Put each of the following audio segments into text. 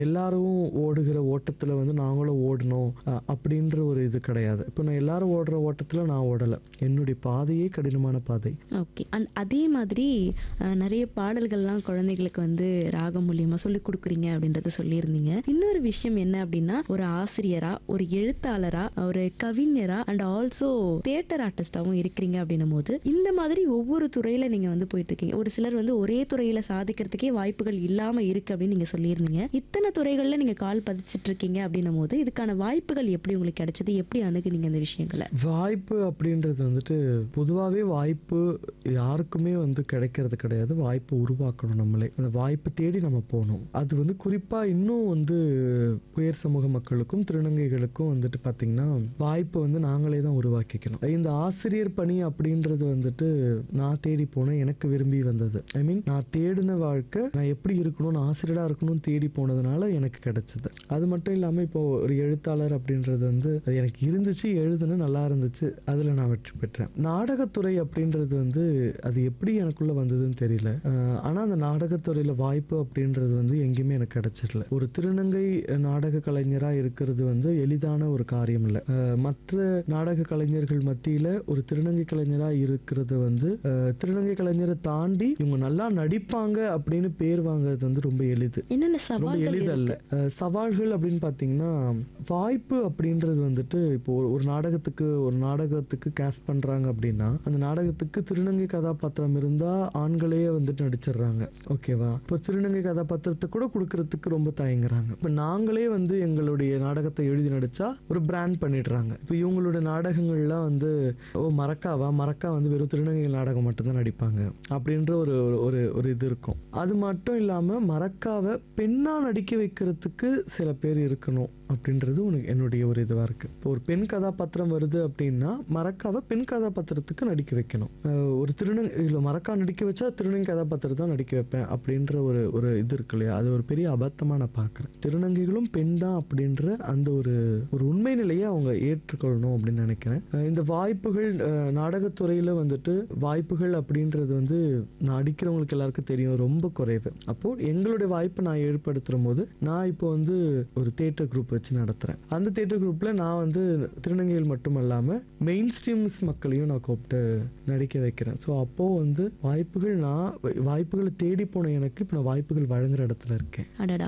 எல்லாரும் ஓடுகிற ஓட்டத்தில் வந்து நாங்களும் ஓடணும் அ, அப்படின்ற ஒரு இது கிடையாது இப்போ நான் எல்லாரும் ஓடுற ஓட்டத்தில் நான் ஓடலை என்னுடைய பாதையே கடினமான பாதை ஓகே அண்ட் அதே மாதிரி அஹ், நிறைய பாடல்கள்லாம் குழந்தைகளுக்கு வந்து ராகம் மூலியமா சொல்லி கொடுக்குறீங்க அப்படின்றத சொல்லியிருந்தீங்க இன்னொரு விஷயம் என்ன அப்படின்னா ஒரு ஆசிரியரா ஒரு எழுத்தாளரா ஒரு கவிஞரா அண்ட் ஆல்சோ தியேட்டர் ஆர்டிஸ்டாவும் இருக்கிறீங்க அப்படின்னும் போது இந்த மாதிரி ஒவ்வொரு துறையில நீங்க வந்து போயிட்டு இருக்கீங்க ஒரு சிலர் வந்து ஒரே துறையில சாதிக்கிறதுக்கே வாய்ப்புகள் இல்லாம இருக்கு அப்படின்னு நீங்க சொல்லியிருந்தீங்க இத்தனை துறைகள்ல நீங்க கால் பதிச்சிட்டு இருக்கீங்க அப்படின்னும் போது இதுக்கான வாய்ப்புகள் எப்படி உங்களுக்கு கிடைச்சது எப்படி அணுகுனீங்க இந்த விஷயங்களை வாய்ப்பு அப்படின்றது வந்துட்டு பொதுவாகவே வாய்ப்பு யாருக்குமே வந்து கிடைக்கிறது கிடையாது வாய்ப்பு உருவாக்கணும் நம்மளே அந்த வாய்ப்பு தேடி நம்ம போகணும் அது வந்து குறிப்பாக இன்னும் வந்து உயர் சமூக மக்களுக்கும் திருநங்கைகளுக்கும் வந்துட்டு பார்த்திங்கன்னா வாய்ப்பை வந்து நாங்களே தான் உருவாக்கிக்கணும் இந்த ஆசிரியர் பணி அப்படின்றது வந்துட்டு நான் தேடி போனேன் எனக்கு விரும்பி வந்தது ஐ மீன் நான் தேடின வாழ்க்கை நான் எப்படி இருக்கணும் நான் ஆசிரியராக இருக்கணும்னு தேடி போனதுனால எனக்கு கிடைச்சது அது மட்டும் இல்லாமல் இப்போ ஒரு எழுத்தாளர் அப்படின்றது வந்து அது எனக்கு இருந்துச்சு எழுதுன நல்லா இருந்துச்சு அதில் நான் வெற்றி பெற்றேன் நாடகத்துறை அப்படின்றது வந்து அது எப்படி எனக்குள்ள வந்ததுன்னு தெரியல ஆனால் அந்த நாடகத்துறையில் வாய்ப்பு அப்படின்றது வந்து எங்கேயுமே எனக்கு கிடைச்சிடல ஒரு திருநங்கை நாடக கலைஞராக இருக்கிறது வந்து எளிதான ஒரு காரியம் இல்லை மற்ற நாடக கலைஞர்கள் மத்தியில் ஒரு திருநங்கை கலைஞராக இருக்கிறது வந்து அஹ், திருநங்கை கலைஞரை தாண்டி இவங்க நல்லா நடிப்பாங்க அப்படின்னு பேர் வாங்குறது வந்து ரொம்ப எளிது என்னென்ன ரொம்ப சவால்கள் எளிதல்ல அஹ், சவால்கள் அப்படின்னு பார்த்தீங்கன்னா வாய்ப்பு அப்படின்றது வந்துட்டு இப்போ ஒரு- ஒரு நாடகத்துக்கு ஒரு நாடகத்துக்கு கேஸ்ட் பண்றாங்க அப்படின்னா அந்த நாடகத்துக்கு திருநங்கை கதாபாத்திரம் இருந்தா ஆண்களே வந்துட்டு நடிச்சிடுறாங்க ஓகேவா இப்போ திருநங்கை கதாபாத்திரத்தை கூட கொடுக்கறதுக்கு ரொம்ப தயங்குறாங்க இப்போ நாங்களே வந்து எங்களுடைய நாடகத்தை எழுதி நடிச்சா ஒரு பிராண்ட் பண்ணிடுறாங்க இப்போ இவங்களோட நாடகங்கள்லாம் வந்து ஓ மறக்காவா மறக்கா வந்து வெறும் திருநங்கை நாடகம் மட்டும்தான் நடிப்பாங்க அப்படின்ற ஒரு ஒரு- ஒரு ஒரு இது இருக்கும் அது மட்டும் இல்லாம மறக்காவை பெண்ணா நடிக்க வைக்கிறதுக்கு சில பேர் இருக்கணும் அப்படின்றது உனக்கு என்னுடைய ஒரு இதுவா இருக்கு இப்போ ஒரு பெண் கதாபாத்திரம் வருது அப்படின்னா மறக்காவை பெண் கதாபாத்திரத்துக்கு நடிக்க வைக்கணும் அஹ் ஒரு திருநங்கை இதுல மறக்கா நடிக்க வச்சா திருநங்கை கதாபாத்திரத்தை தான் நடிக்க வைப்பேன் அப்படின்ற ஒரு ஒரு இது இருக்கு இல்லையா அது ஒரு பெரிய அபத்தமா நான் பார்க்குறேன் திருநங்கைகளும் பெண் தான் அப்படின்ற அந்த ஒரு ஒரு உண்மை நிலையை அவங்க ஏற்றுக்கொள்ளணும் அப்படின்னு நினைக்கிறேன் அஹ் இந்த வாய்ப்புகள் அஹ் நாடகத்துறையில் வந்துட்டு வாய்ப்புகள் அப்படின்றது வந்து நான் அடிக்கிறவங்களுக்கு எல்லாருக்கும் தெரியும் ரொம்ப குறைவு அப்போ எங்களுடைய வாய்ப்பை நான் ஏற்படுத்துற போது நான் இப்போ வந்து ஒரு தேட்டர் குரூப் வச்சு நடத்துறேன் அந்த தேட்டர் குரூப்ல நான் வந்து திருநங்கைகள் மட்டும் இல்லாம மெயின் ஸ்ட்ரீம்ஸ் மக்களையும் நான் கூப்பிட்டு நடிக்க வைக்கிறேன் ஸோ அப்போ வந்து வாய்ப்புகள் நான் வாய்ப்புகளை தேடி போன எனக்கு இப்போ நான் வாய்ப்புகள் வழங்குற இடத்துல இருக்கேன் அடடா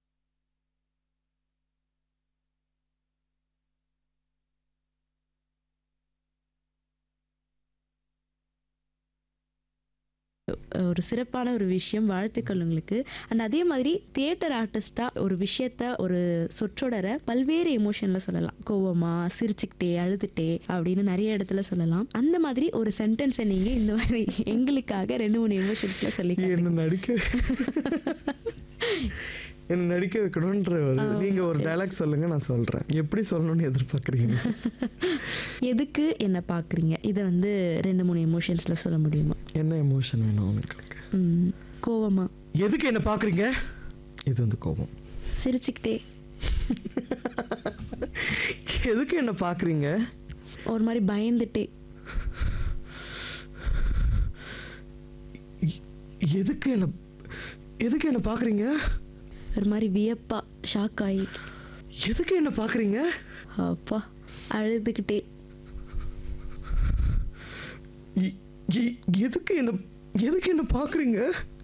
ஒரு சிறப்பான ஒரு விஷயம் வாழ்த்துக்கள் உங்களுக்கு அண்ட் அதே மாதிரி தியேட்டர் ஆர்டிஸ்டா ஒரு விஷயத்த ஒரு சொற்றொடரை பல்வேறு எமோஷன்ல சொல்லலாம் கோவமா சிரிச்சுக்கிட்டே அழுதுட்டே அப்படின்னு நிறைய இடத்துல சொல்லலாம் அந்த மாதிரி ஒரு சென்டென்ஸை நீங்க இந்த மாதிரி எங்களுக்காக ரெண்டு மூணு எமோஷன்ஸ்ல சொல்லி என்ன நடிக்க என்ன நடிக்க வைக்கணுன்ற ஒரு நீங்க ஒரு டைலாக் சொல்லுங்க நான் சொல்றேன் எப்படி சொல்லணும்னு எதிர்பார்க்குறீங்க எதுக்கு என்ன பாக்குறீங்க இதை வந்து ரெண்டு மூணு எமோஷன்ஸ்ல சொல்ல முடியுமா என்ன எமோஷன் வேணும் உங்களுக்கு ம், கோவமா எதுக்கு என்ன பாக்குறீங்க இது வந்து கோபம் சிரிச்சுக்கிட்டே எதுக்கு என்ன பாக்குறீங்க ஒரு மாதிரி பயந்துட்டே எ- எதுக்கு என்ன எதுக்கு என்ன பாக்குறீங்க ஒரு மாதிரி வியப்பா ஷாக் ஆகி எதுக்கு என்ன பாக்குறீங்க அப்பா அழுதுகிட்டே எ- எ- எதுக்கு என்ன எதுக்கு என்ன பாக்குறீங்க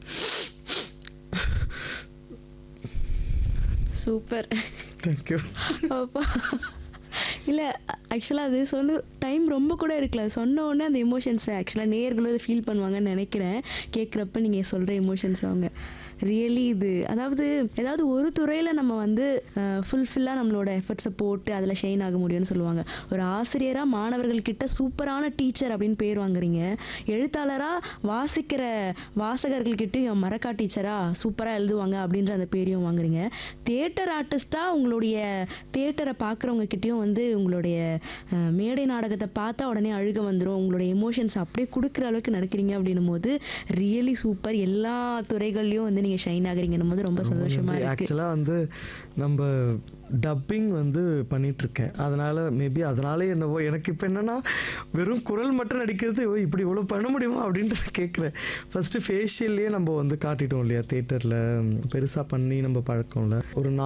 சூப்பர் தேங்க்யூ அப்பா இல்லை ஆக்சுவலாக அது சொல்ல டைம் ரொம்ப கூட எடுக்கல சொன்ன உடனே அந்த எமோஷன்ஸை ஆக்சுவலாக நேர்களும் இதை ஃபீல் பண்ணுவாங்கன்னு நினைக்கிறேன் கேட்குறப்ப நீங்கள் சொல்கிற எமோஷன்ஸ் அவங்க ரியலி இது அதாவது ஏதாவது ஒரு துறையில் நம்ம வந்து ஃபுல்ஃபில்லாக நம்மளோட எஃபர்ட்ஸை போட்டு அதில் ஷைன் ஆக முடியும்னு சொல்லுவாங்க ஒரு ஆசிரியராக மாணவர்கள்கிட்ட சூப்பரான டீச்சர் அப்படின்னு பேர் வாங்குறீங்க எழுத்தாளராக வாசிக்கிற வாசகர்கள்கிட்டயும் மரக்கா டீச்சராக சூப்பராக எழுதுவாங்க அப்படின்ற அந்த பேரையும் வாங்குறீங்க தியேட்டர் ஆர்டிஸ்ட்டாக உங்களுடைய தியேட்டரை பார்க்குறவங்க கிட்டேயும் வந்து உங்களுடைய அஹ், மேடை நாடகத்தை பார்த்தா உடனே அழுக வந்துடும் உங்களுடைய எமோஷன்ஸ் அப்படியே கொடுக்குற அளவுக்கு நடக்கிறீங்க அப்படின்னும் போது ரியலி சூப்பர் எல்லா துறைகள்லையும் வந்து நீங்கள் ஷைன் ஆகுறீங்கன்னும் போது ரொம்ப சந்தோஷமா இருக்கு ஆக்சுவலாக வந்து நம்ம டப்பிங் வந்து பண்ணிட்டு இருக்கேன் அதனால மேபி அதனாலே என்னவோ எனக்கு இப்போ என்னன்னா வெறும் குரல் மட்டும் நடிக்கிறது ஓ இப்படி இவ்வளோ பண்ண முடியுமா அப்படின்ட்டு நான் கேட்குறேன் ஃபர்ஸ்ட் ஃபேஷியல்லையே நம்ம வந்து காட்டிட்டோம் இல்லையா தேட்டரில் பெருசாக பண்ணி நம்ம பழக்கம்ல ஒரு